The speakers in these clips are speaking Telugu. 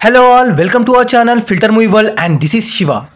Hello all, welcome to our channel Filter Movie World and this is Shiva.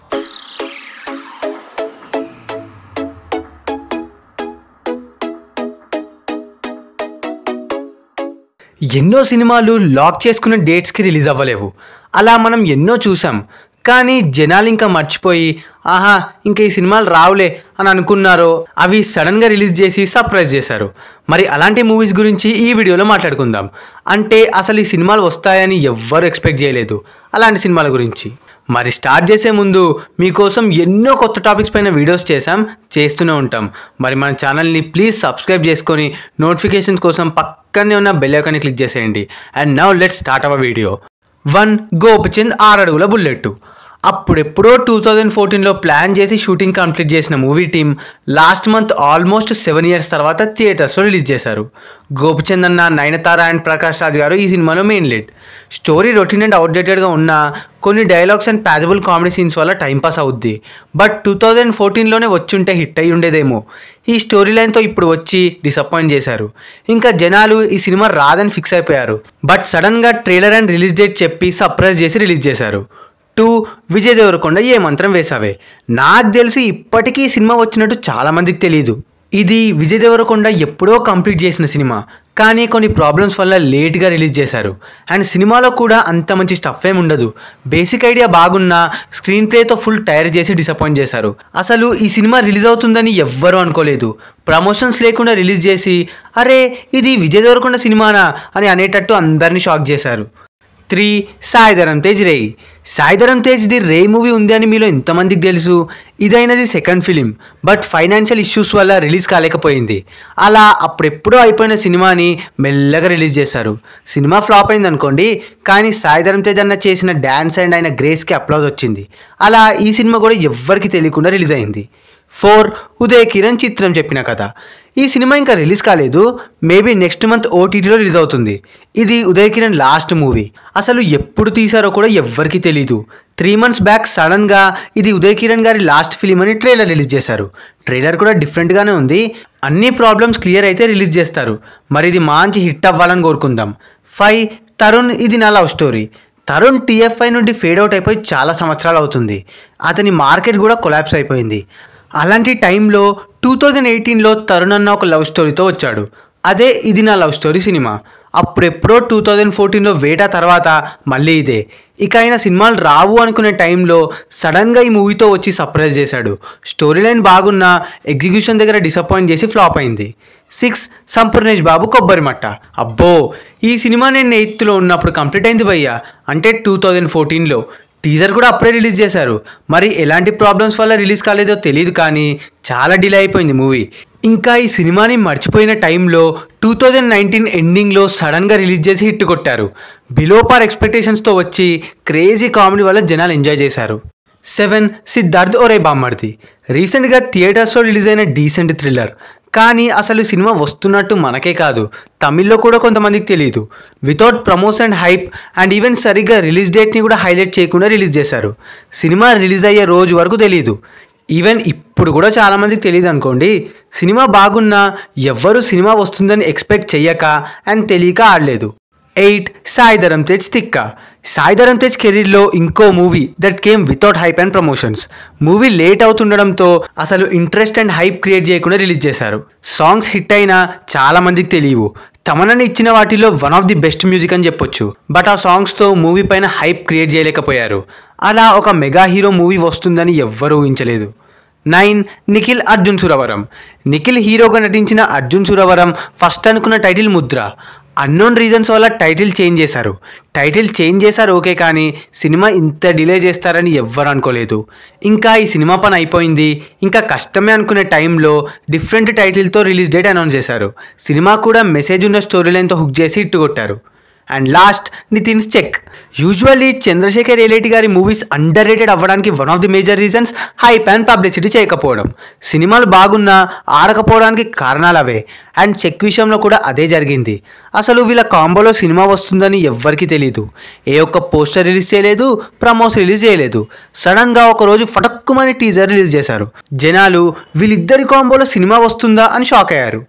ఎన్నో సినిమాలు లాక్ చేసుకున్న డేట్స్కి రిలీజ్ అవ్వలేవు అలా మనం ఎన్నో చూసాం కానీ జనాలు ఇంకా మర్చిపోయి ఆహా ఇంకా ఈ సినిమాలు రావులే అని అనుకున్నారో అవి సడన్గా రిలీజ్ చేసి సర్ప్రైజ్ చేశారు మరి అలాంటి మూవీస్ గురించి ఈ వీడియోలో మాట్లాడుకుందాం అంటే అసలు ఈ సినిమాలు వస్తాయని ఎవ్వరు ఎక్స్పెక్ట్ చేయలేదు అలాంటి సినిమాల గురించి మరి స్టార్ట్ చేసే ముందు మీకోసం ఎన్నో కొత్త టాపిక్స్ పైన వీడియోస్ చేసాం చేస్తూనే ఉంటాం మరి మన ఛానల్ని ప్లీజ్ సబ్స్క్రైబ్ చేసుకొని నోటిఫికేషన్స్ కోసం పక్కనే ఉన్న బెల్ ఐకాన్ని క్లిక్ చేసేయండి and now let start our video one Gopichand ఆరు అడుగుల బుల్లెట్ అప్పుడెప్పుడో టూ థౌజండ్ ఫోర్టీన్లో ప్లాన్ చేసి షూటింగ్ కంప్లీట్ చేసిన movie team last month almost seven years తర్వాత థియేటర్స్లో రిలీజ్ చేశారు గోపిచంద్ అన్న నయనతార అండ్ ప్రకాష్ రాజ్ గారు ఈ సినిమాలో main lead story routine and అవుట్డేటెడ్గా ఉన్న కొన్ని dialogues and passable comedy scenes వల్ల టైంపాస్ అవుద్ది బట్ టూ థౌజండ్ ఫోర్టీన్లోనే వచ్చుంటే హిట్ అయి ఉండేదేమో ఈ స్టోరీ లైన్తో ఇప్పుడు వచ్చి డిసప్పాయింట్ చేశారు ఇంకా జనాలు ఈ సినిమా రాదని ఫిక్స్ అయిపోయారు బట్ సడన్గా ట్రైలర్ అండ్ రిలీజ్ డేట్ చెప్పి సర్ప్రైజ్ చేసి రిలీజ్ చేశారు టూ విజయ్ దేవరకొండ ఏ మంత్రం వేసావే నాకు తెలిసి ఇప్పటికీ ఈ సినిమా వచ్చినట్టు చాలామందికి తెలియదు ఇది విజయ్ దేవరకొండ ఎప్పుడో కంప్లీట్ చేసిన సినిమా కానీ కొన్ని ప్రాబ్లమ్స్ వల్ల లేట్గా రిలీజ్ చేశారు అండ్ సినిమాలో కూడా అంత మంచి స్టఫ్ ఏమి ఉండదు బేసిక్ ఐడియా బాగున్నా స్క్రీన్ ప్లేతో ఫుల్ టైర్ చేసి డిసప్పాయింట్ చేశారు అసలు ఈ సినిమా రిలీజ్ అవుతుందని ఎవ్వరూ అనుకోలేదు ప్రమోషన్స్ లేకుండా రిలీజ్ చేసి అరే ఇది విజయ్ దేవరకొండ సినిమానా అని అనేటట్టు అందరినీ షాక్ చేశారు three Saidharam Tej Rey Saidharam Tej the Rey movie ఉంది అని మీలో ఎంతమందికి తెలుసు ఇదైనది second film but financial issues వల్ల రిలీజ్ కాలేకపోయింది అలా అప్పుడెప్పుడో అయిపోయిన సినిమాని మెల్లగా రిలీజ్ చేశారు సినిమా ఫ్లాప్ అయింది అనుకోండి కానీ సాయిధరం తేజ్ అన్న చేసిన డ్యాన్స్ అండ్ ఆయన గ్రేస్కి అప్లాజ్ వచ్చింది అలా ఈ సినిమా కూడా ఎవ్వరికి తెలియకుండా రిలీజ్ అయింది ఫోర్ ఉదయ్ కిరణ్ చిత్రం చెప్పిన కథ ఈ సినిమా ఇంకా రిలీజ్ కాలేదు మేబీ నెక్స్ట్ మంత్ ఓటీటీలో రిలీజ్ అవుతుంది ఇది ఉదయ్ కిరణ్ లాస్ట్ మూవీ అసలు ఎప్పుడు తీశారో కూడా ఎవ్వరికీ తెలీదు త్రీ మంత్స్ బ్యాక్ సడన్గా ఇది ఉదయ్ కిరణ్ గారి లాస్ట్ ఫిలిం అని ట్రైలర్ రిలీజ్ చేశారు ట్రైలర్ కూడా డిఫరెంట్గానే ఉంది అన్ని ప్రాబ్లమ్స్ క్లియర్ అయితే రిలీజ్ చేస్తారు మరి ఇది మంచి హిట్ అవ్వాలని కోరుకుందాం ఫైవ్ తరుణ్ ఇది నా లవ్ స్టోరీ తరుణ్ టీఎఫ్ఐ నుండి ఫేడ్ అవుట్ అయిపోయి చాలా సంవత్సరాలు అవుతుంది అతని మార్కెట్ కూడా కొలాప్స్ అయిపోయింది అలాంటి టైంలో టూ థౌజండ్ ఎయిటీన్లో తరుణ్ అన్న ఒక లవ్ స్టోరీతో వచ్చాడు అదే ఇది నా లవ్ స్టోరీ సినిమా అప్పుడెప్పుడో టూ థౌజండ్ ఫోర్టీన్లో వేటా తర్వాత మళ్ళీ ఇదే ఇక ఆయన సినిమాలు రావు అనుకునే టైంలో సడన్గా ఈ మూవీతో వచ్చి సర్ప్రైజ్ చేశాడు స్టోరీ లైన్ బాగున్నా ఎగ్జిక్యూషన్ దగ్గర డిసప్పాయింట్ చేసి ఫ్లాప్ అయింది సిక్స్ సంపూర్ణేష్ బాబు కొబ్బరి మట్ట అబ్బో ఈ సినిమా నేను ఎయిత్లో ఉన్నప్పుడు కంప్లీట్ అయింది భయ్యా అంటే టూ థౌజండ్ ఫోర్టీన్లో టీజర్ కూడా అప్పుడే రిలీజ్ చేశారు మరి ఎలాంటి ప్రాబ్లమ్స్ వల్ల రిలీజ్ కాలేదో తెలియదు కానీ చాలా డిలే అయిపోయింది మూవీ ఇంకా ఈ సినిమాని మర్చిపోయిన టైంలో టూ థౌజండ్ నైన్టీన్ ఎండింగ్లో సడన్గా రిలీజ్ చేసి హిట్ కొట్టారు బిలో పార్ ఎక్స్పెక్టేషన్స్తో వచ్చి క్రేజీ కామెడీ వల్ల జనాలు ఎంజాయ్ చేశారు సెవెన్ సిద్ధార్థ్ ఒరే బామ్మర్ది రీసెంట్గా థియేటర్స్లో రిలీజ్ అయిన డీసెంట్ థ్రిల్లర్ కానీ అసలు సినిమా వస్తున్నట్టు మనకే కాదు తమిళ్లో కూడా కొంతమందికి తెలియదు without promos and hype and even సరిగ్గా రిలీజ్ డేట్ని కూడా హైలైట్ చేయకుండా రిలీజ్ చేశారు సినిమా రిలీజ్ అయ్యే రోజు వరకు తెలియదు ఈవెన్ ఇప్పుడు కూడా చాలామందికి తెలియదు అనుకోండి సినిమా బాగున్నా ఎవ్వరూ సినిమా వస్తుందని ఎక్స్పెక్ట్ చెయ్యక అండ్ తెలియక ఆడలేదు ఎయిట్ సాయిధరం తేజ్ తిక్క సాయిధరం తేజ్ కెరీర్లో ఇంకో movie that came without hype and promotions movie late అవుతుండడంతో అసలు ఇంట్రెస్ట్ అండ్ హైప్ క్రియేట్ చేయకుండా రిలీజ్ చేశారు సాంగ్స్ హిట్ అయినా చాలా మందికి తెలియవు తమనని ఇచ్చిన వాటిలో one of the best music అని చెప్పొచ్చు బట్ ఆ సాంగ్స్తో మూవీ పైన హైప్ క్రియేట్ చేయలేకపోయారు అలా ఒక మెగా హీరో మూవీ వస్తుందని ఎవ్వరూ ఊహించలేదు నైన్ నిఖిల్ అర్జున్ సురవరం నిఖిల్ హీరోగా నటించిన అర్జున్ సురవరం ఫస్ట్ అనుకున్న టైటిల్ ముద్ర అన్నోన్ రీజన్స్ వల్ల టైటిల్ చేంజ్ చేశారు టైటిల్ చేంజ్ చేశారు ఓకే కానీ సినిమా ఇంత డిలే చేస్తారని ఎవ్వరు అనుకోలేదు ఇంకా ఈ సినిమా పని అయిపోయింది ఇంకా కష్టమే అనుకునే టైంలో డిఫరెంట్ టైటిల్తో రిలీజ్ డేట్ అనౌన్స్ చేశారు సినిమా కూడా మెసేజ్ ఉన్న స్టోరీ లైన్తో హుక్ చేసి ఇట్టు కొట్టారు and last Nithin's check usually Chandrasekhar Yeleti గారి మూవీస్ అండర్ రేటెడ్ అవ్వడానికి one of the major reasons hype and publicity చేయకపోవడం సినిమాలు బాగున్నా ఆడకపోవడానికి కారణాలు అవే అండ్ చెక్ విషయంలో కూడా అదే జరిగింది అసలు వీళ్ళ కాంబోలో సినిమా వస్తుందని ఎవ్వరికీ తెలియదు ఏ ఒక్క పోస్టర్ రిలీజ్ చేయలేదు ప్రమోస్ రిలీజ్ చేయలేదు సడన్గా ఒకరోజు ఫటక్కుమని టీజర్ రిలీజ్ చేశారు జనాలు వీళ్ళిద్దరి కాంబోలో సినిమా వస్తుందా అని షాక్ అయ్యారు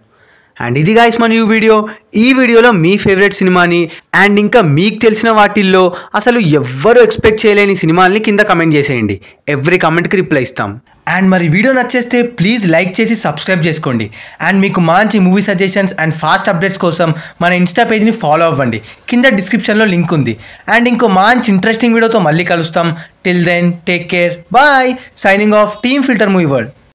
అండ్ ఇది గాయస్ మన ఈ వీడియో ఈ వీడియోలో మీ ఫేవరెట్ సినిమాని అండ్ ఇంకా మీకు తెలిసిన వాటిల్లో అసలు ఎవ్వరు ఎక్స్పెక్ట్ చేయలేని సినిమాల్ని కింద కమెంట్ చేసేయండి ఎవ్రీ కమెంట్కి రిప్లై ఇస్తాం అండ్ మరి వీడియో నచ్చేస్తే ప్లీజ్ లైక్ చేసి సబ్స్క్రైబ్ చేసుకోండి అండ్ మీకు మంచి movie suggestions and fast updates కోసం మన ఇన్స్టా పేజ్ని ఫాలో అవ్వండి కింద డిస్క్రిప్షన్లో లింక్ ఉంది అండ్ ఇంకో మంచి ఇంట్రెస్టింగ్ వీడియోతో మళ్ళీ కలుస్తాం till then take care bye signing off team filter movie world